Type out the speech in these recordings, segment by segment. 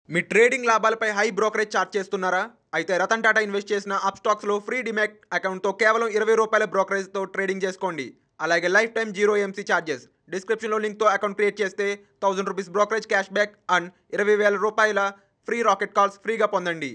మీ trading లాభాలపై high brokerage charge చేస్తున్నారా అయితే రతన్ టాటా ఇన్వెస్ట్ చేసిన అప్ స్టాక్స్లో ఫ్రీ డిమాక్ట్ అకౌంట్తో కేవలం ఇరవై రూపాయల బ్రోకరేజ్తో ట్రేడింగ్ చేసుకోండి అలాగే lifetime zero AMC charges డిస్క్రిప్షన్లో లింక్తో అకౌంట్ క్రియేట్ చేస్తే thousand rupees brokerage cash back and ఇరవై వేల రూపాయల ఫ్రీ రాకెట్ కాల్స్ ఫ్రీగా పొందండి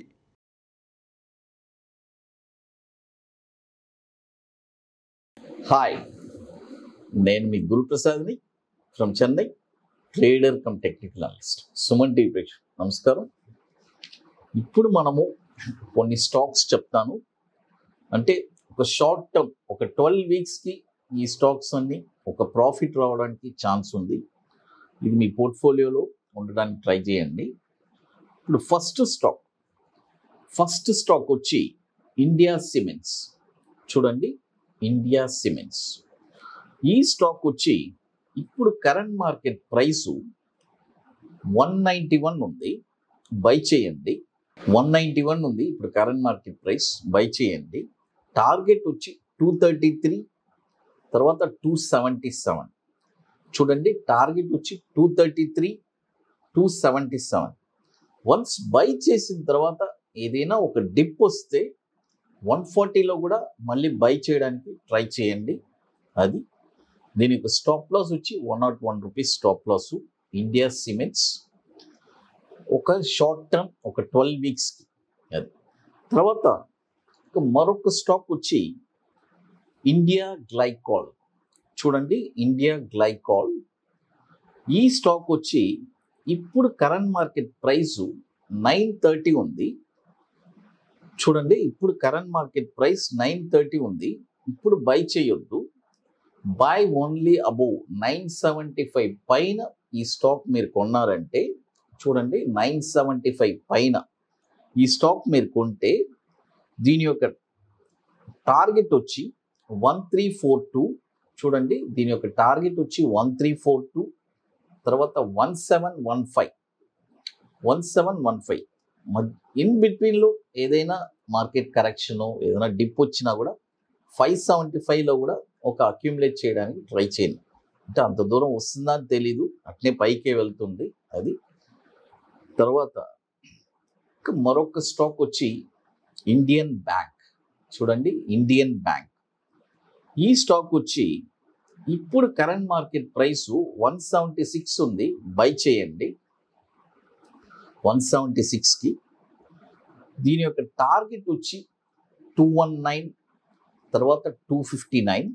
హాయ్ నేను మీ గురుప్రసాద్ని from Chennai trader cum technical analyst Suman TV ప్రేక్ష నమస్కారం ఇప్పుడు మనము కొన్ని స్టాక్స్ చెప్తాను అంటే ఒక షార్ట్ టర్మ్ ఒక ట్వెల్వ్ వీక్స్కి ఈ స్టాక్స్ అన్ని ఒక ప్రాఫిట్ రావడానికి ఛాన్స్ ఉంది ఇది మీ పోర్ట్ఫోలియోలో ఉండడానికి ట్రై చేయండి ఇప్పుడు ఫస్ట్ స్టాక్ ఫస్ట్ స్టాక్ వచ్చి ఇండియా సిమెంట్స్ చూడండి ఇండియా సిమెంట్స్ ఈ స్టాక్ వచ్చి ఇప్పుడు current market price one ninety one ఉంది బై చేయండి వన్ నైంటీ వన్ ఉంది ఇప్పుడు కరెంట్ మార్కెట్ ప్రైస్ బై చేయండి టార్గెట్ వచ్చి టూ థర్టీ త్రీ తర్వాత టూ సెవెంటీ సెవెన్ చూడండి టార్గెట్ వచ్చి two thirty three two seventy seven once buy చేసిన తర్వాత ఏదైనా ఒక డిప్ వస్తే వన్ ఫార్టీలో కూడా మళ్ళీ బై చేయడానికి ట్రై చేయండి అది దీని యొక్క స్టాప్ లాస్ వచ్చి one naught one rupees stop loss India Cements ఒక షార్ట్ టర్మ్ ఒక ట్వెల్వ్ వీక్స్కి అది తర్వాత ఇక మరొక స్టాక్ వచ్చి ఇండియా గ్లైకాల్ చూడండి ఇండియా గ్లైకాల్ ఈ స్టాక్ వచ్చి ఇప్పుడు current market price nine thirty ఉంది చూడండి ఇప్పుడు current market price nine thirty ఉంది ఇప్పుడు బై చేయొద్దు buy only above nine seventy five పైన ఈ స్టాక్ మీరు కొన్నారంటే చూడండి నైన్ సెవెంటీ ఫైవ్ పైన ఈ స్టాక్ మీరు కొంటే దీని యొక్క టార్గెట్ వచ్చి వన్ త్రీ ఫోర్ టూ చూడండి దీని యొక్క టార్గెట్ వచ్చి వన్ త్రీ ఫోర్ టూ తర్వాత one seven one five one seven one five in బిట్వీన్లో ఏదైనా మార్కెట్ కరెక్షన్ ఏదైనా డిప్ వచ్చినా కూడా ఫైవ్ సెవెంటీ ఫైవ్లో కూడా ఒక అక్యుములేట్ చేయడానికి ట్రై చేయండి అంటే అంత దూరం వస్తుందా అని తెలీదు అట్నే పైకే వెళ్తుంది అది తర్వాత ఇంకా మరొక స్టాక్ వచ్చి ఇండియన్ బ్యాంక్ చూడండి ఇండియన్ బ్యాంక్ ఈ స్టాక్ వచ్చి ఇప్పుడు current market price one seventy six ఉంది బై చేయండి వన్ సెవెంటీ సిక్స్కి దీని యొక్క టార్గెట్ వచ్చి టూ వన్ నైన్ తర్వాత టూ ఫిఫ్టీ నైన్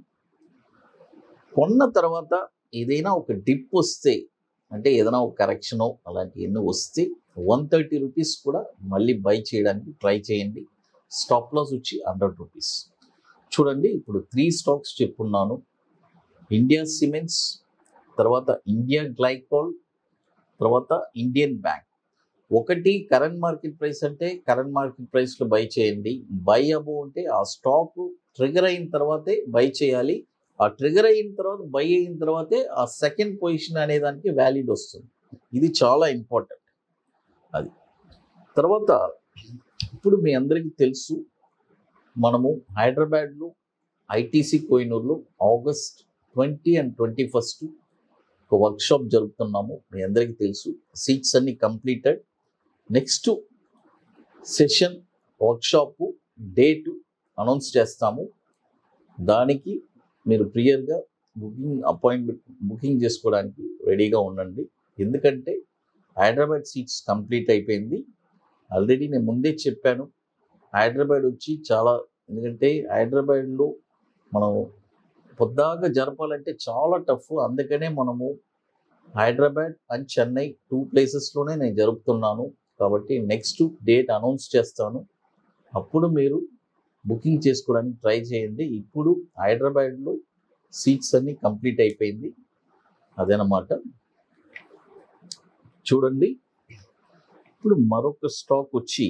కొన్న తర్వాత ఏదైనా ఒక డిప్ వస్తే అంటే ఏదైనా ఒక కరెక్షనో అలాంటివన్నీ వస్తే వన్ థర్టీ రూపీస్ కూడా మళ్ళీ బై చేయడానికి ట్రై చేయండి స్టాప్ లాస్ వచ్చి హండ్రెడ్ రూపీస్ చూడండి ఇప్పుడు త్రీ స్టాక్స్ చెప్పున్నాను ఇండియా సిమెంట్స్ తర్వాత ఇండియా గ్లైకాల్ తర్వాత ఇండియన్ బ్యాంక్ ఒకటి కరెంట్ మార్కెట్ ప్రైస్ అంటే కరెంట్ మార్కెట్ ప్రైస్లో బై చేయండి బై అబో అంటే ఆ స్టాక్ ట్రిగర్ అయిన తర్వాతే బై చేయాలి ఆ ట్రిగర్ అయిన తర్వాత బై అయిన తర్వాతే ఆ సెకండ్ పొజిషన్ అనే దానికి వ్యాలిడ్ వస్తుంది ఇది చాలా ఇంపార్టెంట్ అది తర్వాత ఇప్పుడు మీ అందరికీ తెలుసు మనము హైదరాబాద్లో ఐటీసీ కోయినూరులో August twenty and twenty first ఒక వర్క్షాప్ జరుపుతున్నాము మీ అందరికీ తెలుసు సీట్స్ అన్ని completed next session workshop date announce చేస్తాము దానికి మీరు ప్రియర్గా బుకింగ్ అపాయింట్మెంట్ బుకింగ్ చేసుకోవడానికి రెడీగా ఉండండి ఎందుకంటే హైదరాబాద్ సీట్స్ కంప్లీట్ అయిపోయింది ఆల్రెడీ నేను ముందే చెప్పాను హైదరాబాద్ వచ్చి చాలా ఎందుకంటే హైదరాబాద్లో మనం పొద్దాగా జరపాలంటే చాలా టఫ్ అందుకనే మనము హైదరాబాద్ అండ్ చెన్నై టూ ప్లేసెస్లోనే నేను జరుపుతున్నాను కాబట్టి నెక్స్ట్ డేట్ అనౌన్స్ చేస్తాను అప్పుడు మీరు బుకింగ్ చేసుకోవడానికి ట్రై చేయండి ఇప్పుడు హైదరాబాద్లో సీట్స్ అన్నీ కంప్లీట్ అయిపోయింది అదనమాట చూడండి ఇప్పుడు మరొక స్టాక్ వచ్చి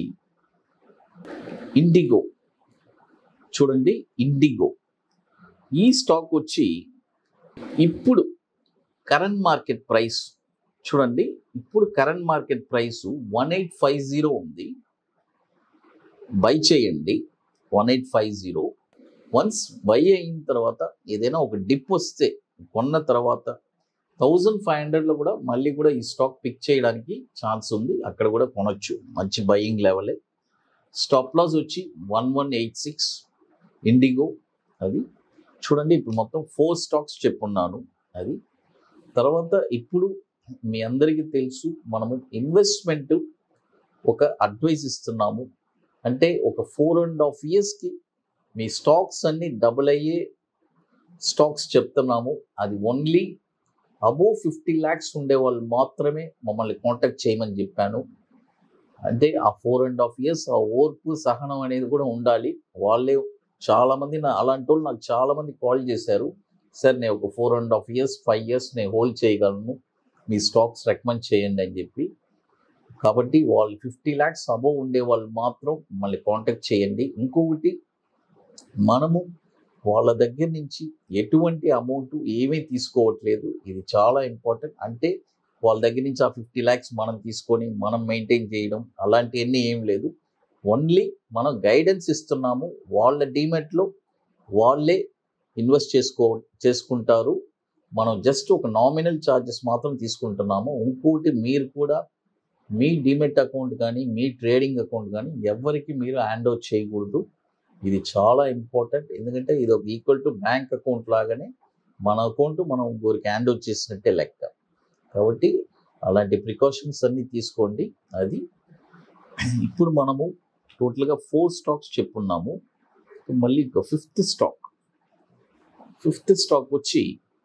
ఇండిగో చూడండి ఇండిగో ఈ స్టాక్ వచ్చి ఇప్పుడు కరెంట్ మార్కెట్ ప్రైస్ చూడండి ఇప్పుడు current market price one eight five zero ఉంది బై చేయండి one eight five zero once buy అయిన తర్వాత ఏదైనా ఒక డిప్ వస్తే కొన్న తర్వాత థౌజండ్ ఫైవ్ హండ్రెడ్లో కూడా మళ్ళీ కూడా ఈ స్టాక్ పిక్ చేయడానికి ఛాన్స్ ఉంది అక్కడ కూడా కొనొచ్చు మంచి బయింగ్ లెవెలే స్టాప్ లాస్ వచ్చి one one eight six IndiGo అది చూడండి ఇప్పుడు మొత్తం ఫోర్ స్టాక్స్ చెప్పున్నాను అది తర్వాత ఇప్పుడు మీ అందరికీ తెలుసు మనము ఇన్వెస్ట్మెంట్ ఒక అడ్వైస్ ఇస్తున్నాము అంటే ఒక ఫోర్ అండ్ హాఫ్ ఇయర్స్కి మీ స్టాక్స్ అన్ని డబుల్ అయ్యే స్టాక్స్ చెప్తున్నాము అది ఓన్లీ అబోవ్ ఫిఫ్టీ ల్యాక్స్ ఉండే వాళ్ళు మాత్రమే మమ్మల్ని కాంటాక్ట్ చేయమని చెప్పాను అంటే ఆ ఫోర్ అండ్ హాఫ్ ఇయర్స్ ఆ ఓర్పు సహనం అనేది కూడా ఉండాలి వాళ్ళే చాలా మంది నా అలాంటి వాళ్ళు నాకు చాలా మంది కాల్ చేశారు సార్ నేను ఒక four and half years five years నేను హోల్డ్ చేయగలను మీ స్టాక్స్ రికమెండ్ చేయండి అని చెప్పి కాబట్టి వాళ్ళు ఫిఫ్టీ ల్యాక్స్ అబోవ్ ఉండే వాళ్ళు మాత్రం మళ్ళీ కాంటాక్ట్ చేయండి ఇంకొకటి మనము వాళ్ళ దగ్గర నుంచి ఎటువంటి అమౌంట్ ఏమీ తీసుకోవట్లేదు ఇది చాలా ఇంపార్టెంట్ అంటే వాళ్ళ దగ్గర నుంచి ఆ ఫిఫ్టీ ల్యాక్స్ మనం తీసుకొని మనం మెయింటైన్ చేయడం అలాంటివన్నీ ఏం లేదు ఓన్లీ మనం గైడెన్స్ ఇస్తున్నాము వాళ్ళ డీమెట్లో వాళ్ళే ఇన్వెస్ట్ చేసుకో చేసుకుంటారు మనం జస్ట్ ఒక నామినల్ ఛార్జెస్ మాత్రం తీసుకుంటున్నాము ఇంకోటి మీరు కూడా మీ డిమెట్ అకౌంట్ కానీ మీ ట్రేడింగ్ అకౌంట్ కానీ ఎవరికి మీరు హ్యాండ్ ఓవర్ చేయకూడదు ఇది చాలా ఇంపార్టెంట్ ఎందుకంటే ఇది ఒక ఈక్వల్ టు బ్యాంక్ అకౌంట్ లాగానే మన అకౌంట్ మనం ఇంకోరికి హ్యాండ్ ఓవర్ చేసినట్టే లెక్క కాబట్టి అలాంటి ప్రికాషన్స్ అన్నీ తీసుకోండి అది ఇప్పుడు మనము టోటల్గా ఫోర్ స్టాక్స్ చెప్పున్నాము మళ్ళీ ఇంకో ఫిఫ్త్ స్టాక్ ఫిఫ్త్ స్టాక్ వచ్చి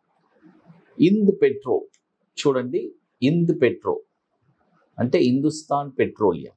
ఇంద్ పెట్రో చూడండి ఇంద్ పెట్రో అంటే హిందుస్థాన్ పెట్రోలియం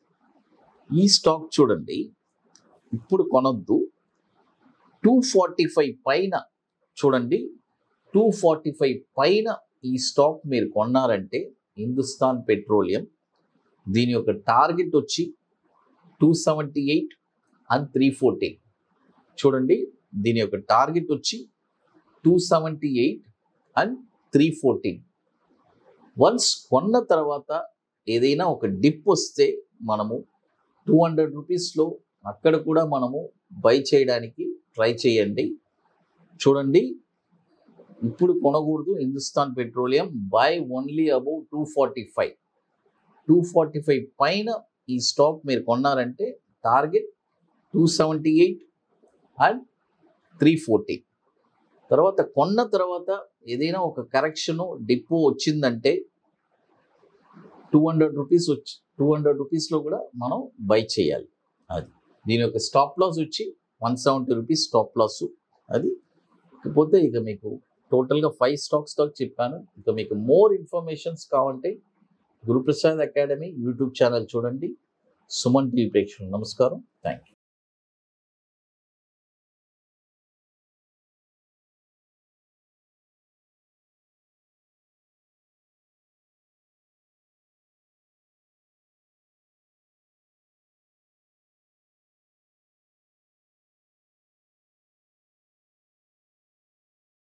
ఈ స్టాక్ చూడండి ఇప్పుడు కొనొద్దు టూ ఫార్టీ ఫైవ్ పైన చూడండి టూ ఫార్టీ ఫైవ్ పైన ఈ స్టాక్ మీరు కొన్నారంటే హిందుస్థాన్ పెట్రోలియం దీని యొక్క టార్గెట్ వచ్చి two seventy eight and three fourteen చూడండి దీని యొక్క టార్గెట్ వచ్చి two seventy eight and three fourteen once కొన్న తర్వాత ఏదైనా ఒక డిప్ వస్తే మనము టూ హండ్రెడ్ రూపీస్లో అక్కడ కూడా మనము బై చేయడానికి ట్రై చేయండి చూడండి ఇప్పుడు కొనకూడదు Hindustan petroleum buy only above two forty five two forty five పైన ఈ స్టాక్ మీరు కొన్నారంటే target two seventy eight and three forty తర్వాత కొన్న తర్వాత ఏదైనా ఒక కరెక్షను డిపో వచ్చిందంటే టూ హండ్రెడ్ రూపీస్ వచ్చి టూ హండ్రెడ్ రూపీస్లో కూడా మనం బై చేయాలి అది దీని యొక్క స్టాప్ లాస్ వచ్చి one seventy rupees stop loss అది ఇకపోతే ఇక మీకు టోటల్గా ఫైవ్ స్టాక్స్ స్టాక్ చెప్పాను ఇక మీకు మోర్ ఇన్ఫర్మేషన్స్ కావాలంటే గురుప్రసాద్ అకాడమీ యూట్యూబ్ ఛానల్ చూడండి సుమన్ టీవీ ప్రేక్షకులు నమస్కారం థ్యాంక్ యూ